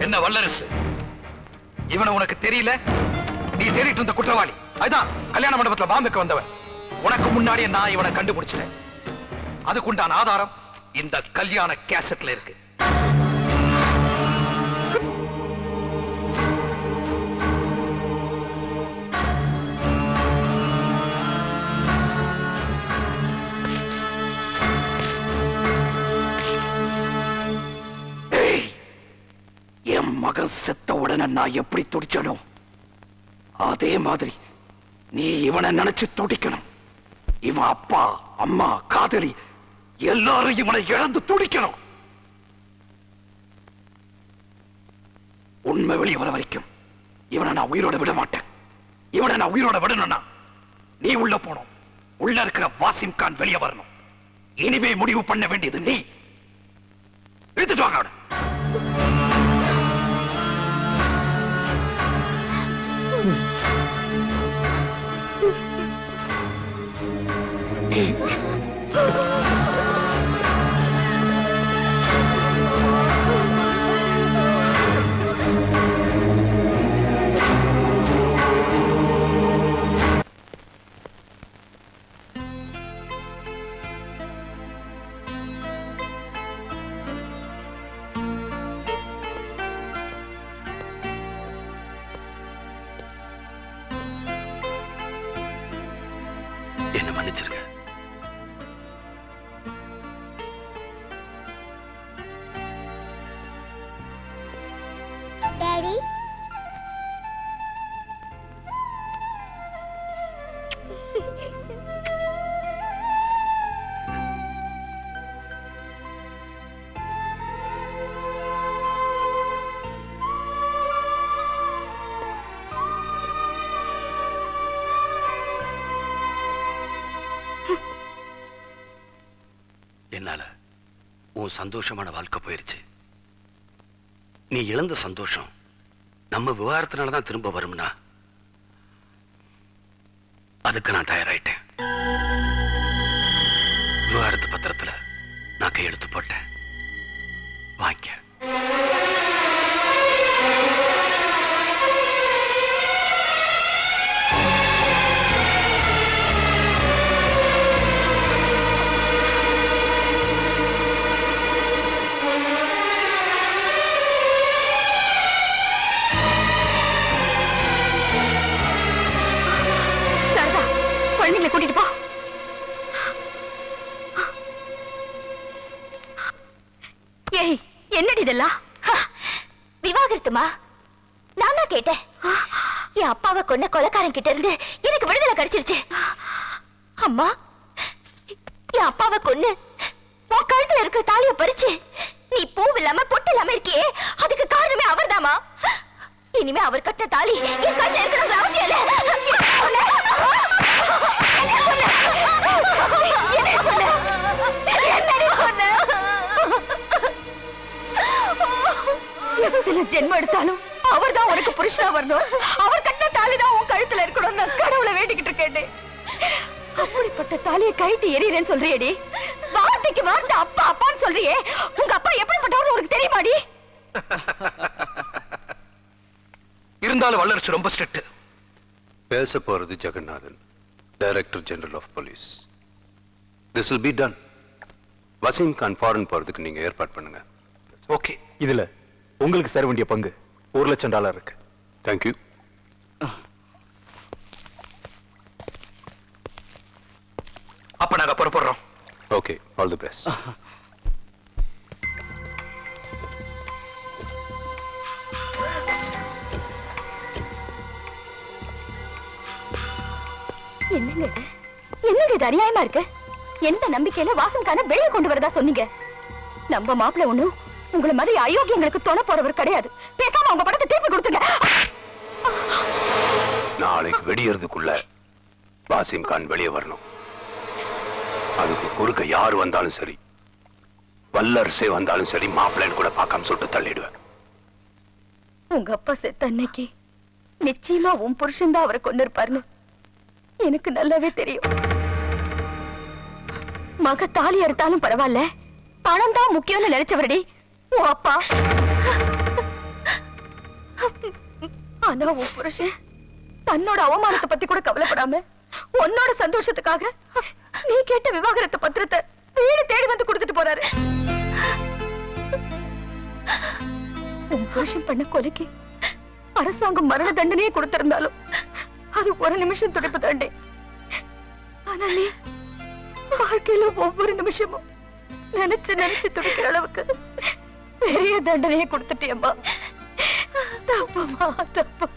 என்ன வல்லரசு இவனை உனக்கு தெரியல நீ தேடிட்டு இருந்த குற்றவாளி அதுதான் கல்யாண மண்டபத்துல பாம்புக்கு வந்தவன் உனக்கு முன்னாடியே நான் இவனை கண்டுபிடிச்சிட்டேன் அதுக்குண்டான ஆதாரம் இந்த கல்யாண கேசட்ல இருக்கு ஏய், என் மகன் செத்த உடனே நான் எப்படி துடிச்சனோ அதே மாதிரி நீ இவனை நினைச்சு துடிக்கணும் இவன் அப்பா அம்மா காதலி எல்லாரும் இவனை இழந்து துடிக்கணும் உண்மை வெளியே வர வரைக்கும் இவனை நான் உயிரோட விட மாட்டேன் இவனை நான் உயிரோட விடணும்னா நீ உள்ள போகணும் உள்ள இருக்கிற வாசிம் கான் வெளியே வரணும் இனிமே முடிவு பண்ண வேண்டியது நீ எடுத்துட்டு வாங்க அவனை என்ன மன்னிச்சிருங்க டாடி என்னால உன் சந்தோஷமான வாழ்க்கை போயிருச்சு நீ இழந்த சந்தோஷம் நம்ம விவகாரத்தினால தான் திரும்ப வரும்னா அதுக்கு நான் தயாராயிட்டேன் விவகாரத்து பத்திரத்துல நான் கையெழுத்து போட்டேன் வாங்கிக்க சாரதா குழந்தைங்களை கூட்டிட்டு போ ஏய் என்னடி இதெல்லாம் விவாகரத்துமா நான் தான் கேட்டேன் என் அப்பாவை கொன்ன கொலைக்காரன் கிட்ட இருந்து எனக்கு விடுதலை கிடைச்சிருச்சு அம்மா என் அப்பாவை கொன்னு உன் கழுத்துல இருக்கிற தாலிய பறிச்சு நீ பூ இல்லாம பொட்டு இல்லாம இருக்கியே அதுக்கு காரணமே அவர்தாம்மா இனிமே அவர் கட்ட தாலி என் கழுத்துல இருக்கணுங்கிற அவசியம் இல்ல என்ன சொன்ன? என்னடி சொன்ன? எத்தனை ஜென்மம் எடுத்தாலும் அவர்தான் உனக்கு புருஷனா வரணும் அவர் கட்டின தாலி தான் உன் கழுத்துல இருக்கணும் நான் கடவுளை வேண்டிக்கிட்டு இருக்கேன் அப்படிப்பட்ட தாலியை கைட்டு எரியறேன்னு சொல்றியேடி வார்த்தைக்கு வார்த்தை அப்பா அப்பான்னு சொல்றியே உங்க அப்பா எப்படிப்பட்டவரு உனக்கு தெரியுமாடி இருந்தாலும் வல்லரசு ரொம்ப ஸ்ட்ரிக்ட் பேச போறது Jagannathan director general of police this will be done Waseem Khan foreign போறதுக்கு நீங்க ஏற்பாடு பண்ணுங்க ஓகே இதுல உங்களுக்கு சேர வேண்டிய பங்கு ஒரு லட்சம் டாலர் இருக்கு தேங்க்யூ அப்ப நாங்க புறப்படுறோம் ஓகே ஆல் தி பெஸ்ட் என்னங்க இது என்னங்க இது அநியாயமா இருக்கு எந்த நம்பிக்கையில வாசம்கான வெளியே கொண்டு வரதா சொன்னீங்க நம்ம மாப்பிள்ள ஒண்ணும் உங்களை மாதிரி அயோக்கியங்களுக்கு துணை போறவர் கிடையாது பேசாம உங்க படத்தை திருப்பி கொடுத்துங்க நாளைக்கு வெடியறதுக்குள்ள வாசிம் கான் வெளியே வரணும் அதுக்கு குறுக்க யார் வந்தாலும் சரி வல்லரசே வந்தாலும் சரி மாப்பிள்ளைன்னு கூட பார்க்காம சுட்டு தள்ளிடுவேன் உங்க அப்பா செத்த அன்னைக்கு நிச்சயமா உன் புருஷன் தான் அவரை கொண்டு இருப்பாருன்னு எனக்கு நல்லாவே தெரியும் மக தாலி அறுத்தாலும் பரவாயில்ல பணம் தான் முக்கியம்னு நினைச்சவரடி உன் அப்பா ஆனா உன் புருஷன் தன்னோட அவமானத்தை பத்தி கூட கவலைப்படாம உன்னோட சந்தோஷத்துக்காக நீ கேட்ட விவாகரத்து பத்திரத்தை வீடு தேடி வந்து கொடுத்துட்டு போறாரு உன் புருஷன் பண்ண கொலைக்கு அரசாங்கம் மரண தண்டனையே கொடுத்திருந்தாலும் அது ஒரு நிமிஷம் துடிப்பு தாண்டே ஆனா நீ வாழ்க்கையில ஒவ்வொரு நிமிஷமும் நினைச்சு நினைச்சு துடிக்கிற அளவுக்கு பெரிய தண்டனையை கொடுத்துட்டியம்மா தப்பம்மா தப்பு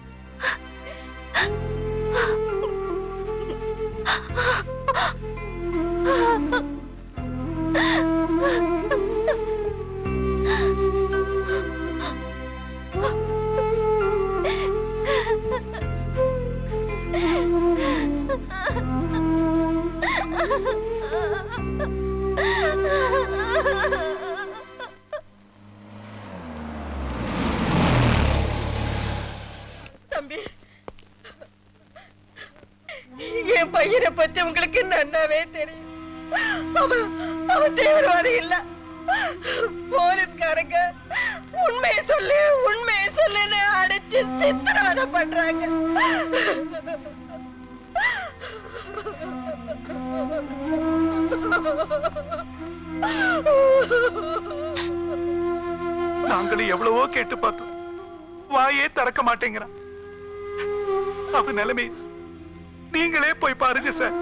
தம்பி என் பையனை பத்தி உங்களுக்கு நன்னாவே தெரியும் அவன் அவன் தீவிரவாதி இல்ல போலீஸ்காரங்க உண்மையை சொல்லு உண்மையை சொல்லுன்னு அடிச்சு சித்திரவதை பண்றாங்க நாங்களும் எவ்வளவோ கேட்டு பார்த்தோம் வாயே திறக்க மாட்டேங்கிறான் அவன் நிலைமை நீங்களே போய் பாருங்க சார்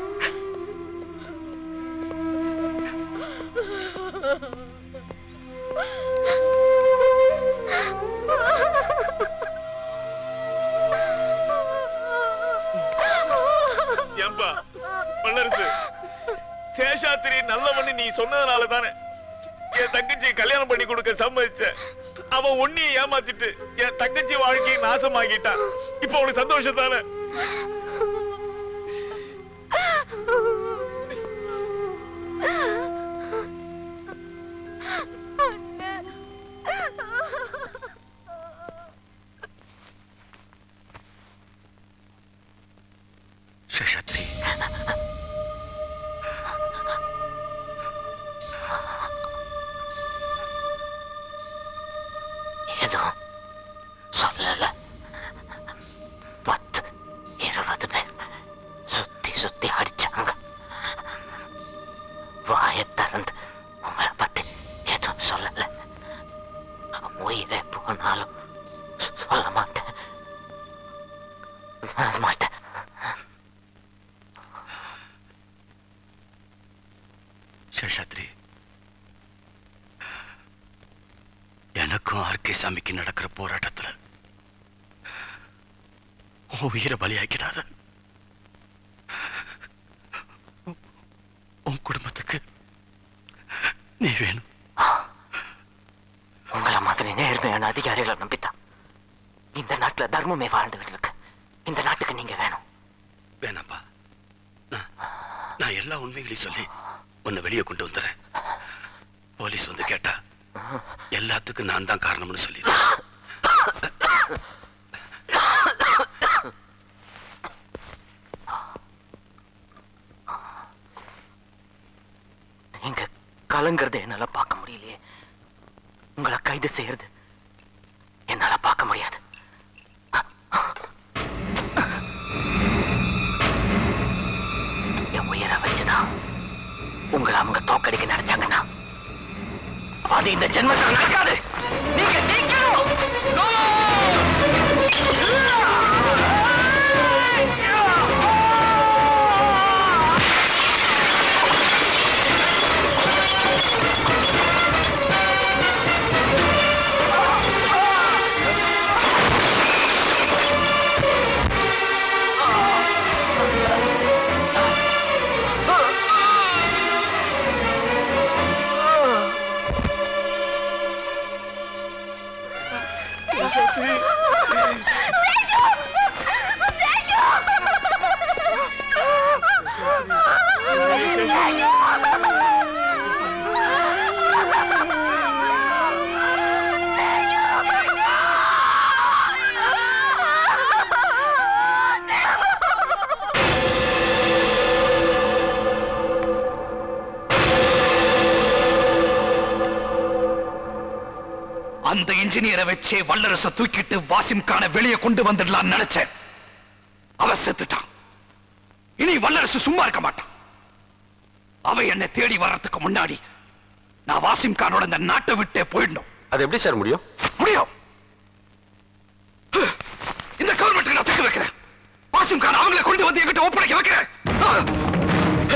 ஏம்பா வல்லரசு சேஷாத்திரி நல்லவன்னு நீ சொன்னதுனால தானே என் தங்கச்சி கல்யாணம் பண்ணி கொடுக்க சம்மதிச்ச அவன் உன்னையும் ஏமாத்திட்டு என் தங்கச்சி வாழ்க்கையை நாசமாக்கிட்டான் இப்ப உனக்கு சந்தோஷம் தானே சேஷாத்ரி எதுவும் சொல்லல பத்து இருபது பேர் சுத்தி சுத்தி அடிச்சாங்க வாயை திறந்து உங்களை பத்தி எதுவும் சொல்லல உயிரே போனாலும் சொல்ல மாட்டேன் நான் மாட்டேன் சேஷாத்ரி எனக்கும் ஆர்கே சாமிக்கு நடக்கிற போராட்டத்துல உன் உயிரை பலியாக்கிடாத உன்- உன் குடும்பத்துக்கு நீ வேணும் உங்களை மாதிரி நேர்மையான அதிகாரிகளை நம்பித்தான் இந்த நாட்டுல தர்மமே வாழ்ந்துகிட்டு இருக்கு இந்த நாட்டுக்கு நீங்க வேணும் வேணாம்பா நான் நான் எல்லா உண்மைகளையும் சொல்லி உன்னை வெளியே கொண்டு வந்துடுறேன் போலீஸ் வந்து கேட்டா எல்லாத்துக்கும் நான் தான் காரணம்னு சொல்லிடுறேன் நீங்க கலங்கிறத என்னால பார்க்க முடியலையே உங்களை கைது செய்யறது என்னால பார்க்க முடியாது என் உயிரை வச்சுதான் உங்களை அவங்க தோக்கடிக்க நினைச்சாங்கன்னா அது இந்த ஜென்மத்தில் நடக்காது நீங்க ஜெயிக்கணும் அந்த இன்ஜினியரை வச்சே வல்லரச தூக்கிட்டு வாசிம் கான வெளியே கொண்டு வந்துடலாம்னு நினைச்சேன் அவன் செத்துட்டான் இனி வல்லரசு சும்மா இருக்க மாட்டான் அவ என்னை தேடி வர்றதுக்கு முன்னாடி நான் வாசிம் கானோட இந்த நாட்டை விட்டே போயிடணும் அது எப்படி சார் முடியும் முடியும் இந்த கவர்மெண்ட்டுக்கு நான் தூக்கி வைக்கிறேன் வாசிம் கான் அவங்களை கொண்டு வந்து என்கிட்ட ஒப்படைக்க வைக்கிறேன்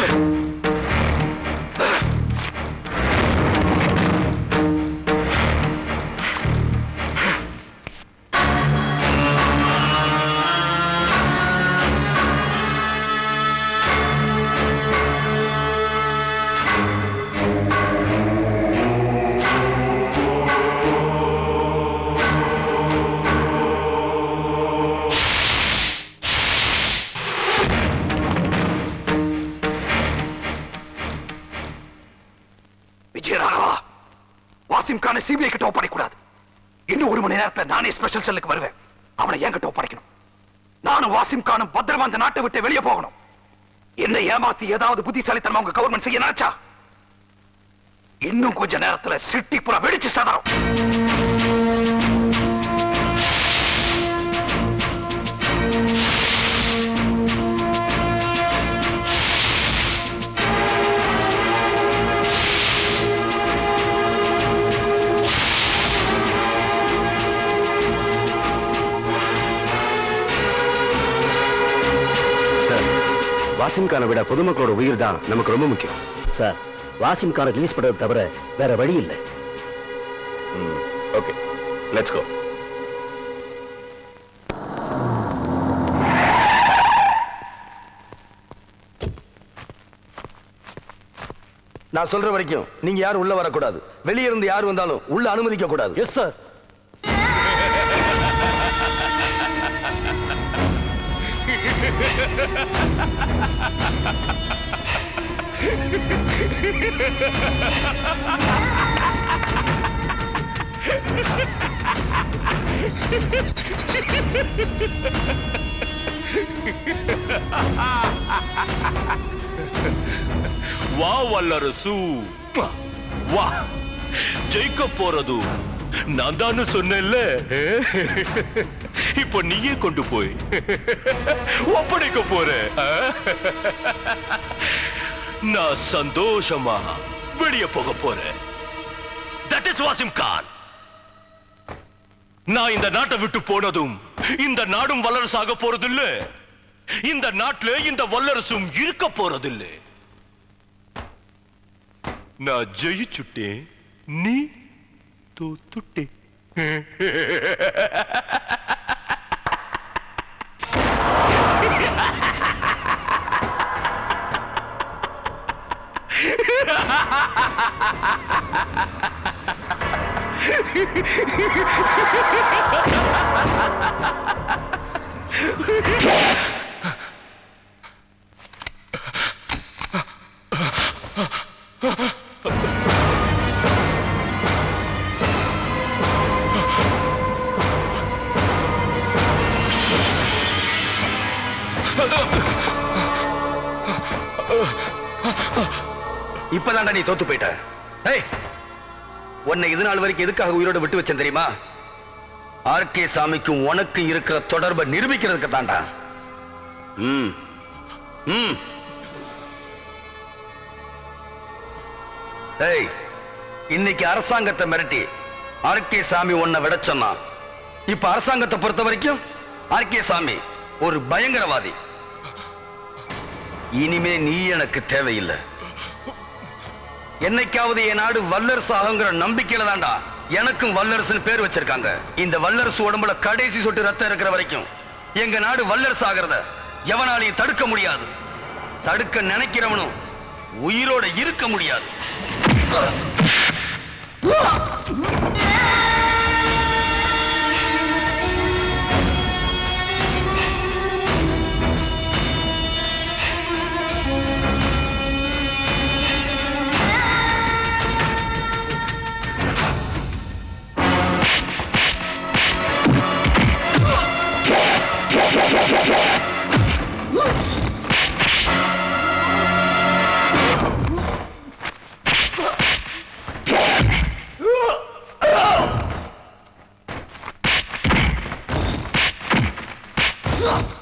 விஜயராகவா வாசிம் கான சிபிஐ கிட்ட ஒப்படைக்கூடாது இன்னும் ஒரு மணி நேரத்துல நானே ஸ்பெஷல் செல்லுக்கு வருவேன் அவனை என்கிட்ட ஒப்படைக்கணும் நானும் வாசிம் கானும் பத்திரமா அந்த நாட்டை விட்டு வெளியே போகணும் என்னை ஏமாத்தி ஏதாவது புத்திசாலித்தனமா உங்க கவர்மெண்ட் செய்ய நினைச்சா இன்னும் கொஞ்ச நேரத்துல சிட்டி புறா வெடிச்சு சதறம் சார் வாசிம் கானை விட பொதுமக்களோட உயிர் தான் நமக்கு ரொம்ப முக்கியம் சார் வாசிம் கானை ரிலீஸ் பண்றது தவிர வேற வழி இல்லை ஓகே லெட்ஸ் கோ நான் சொல்ற வரைக்கும் நீங்க யாரும் உள்ள வரக்கூடாது வெளியே இருந்து யார் வந்தாலும் உள்ள அனுமதிக்க கூடாது எஸ் சார் வா வல்லரசு வா ஜெயிக்க போறது நான் தானு சொன்னேன்ல இப்ப நீயே கொண்டு போய் ஒப்படைக்க போற ஆ? நான் சந்தோஷமா வெளியே போக போறேன் தட் இஸ் வாசிம் கான் நான் இந்த நாட்டை விட்டு போனதும் இந்த நாடும் வல்லரசாக போறதில்ல இந்த நாட்டுல இந்த வல்லரசும் இருக்க போறதில்லை நான் ஜெயிச்சுட்டேன் நீ தோத்துட்டே இப்பதான்டா நீ தோத்து போயிட்ட ஏய் உன்னை இது நாள் வரைக்கும் எதுக்காக உயிரோட விட்டு வச்சேன் தெரியுமா ஆர்கே சாமிக்கும் உனக்கும் இருக்கிற தொடர்பை நிரூபிக்கிறதுக்கு தான்டா ம் ம் ஏய் இன்னைக்கு அரசாங்கத்தை மிரட்டி ஆர்கே சாமி உன்னை விட சொன்னான் இப்ப அரசாங்கத்தை பொறுத்த வரைக்கும் ஆர்கே சாமி ஒரு பயங்கரவாதி இனிமே நீ எனக்கு தேவையில்லை என்னைக்காவது என் நாடு வல்லரசு ஆகுங்கிற நம்பிக்கையில தான்டா எனக்கும் வல்லரசுன்னு பேர் வச்சிருக்காங்க இந்த வல்லரசு உடம்புல கடைசி சொட்டு ரத்தம் இருக்கிற வரைக்கும் எங்க நாடு வல்லரசு ஆகிறத எவனாலையும் தடுக்க முடியாது தடுக்க நினைக்கிறவனும் உயிரோட இருக்க முடியாது ஆ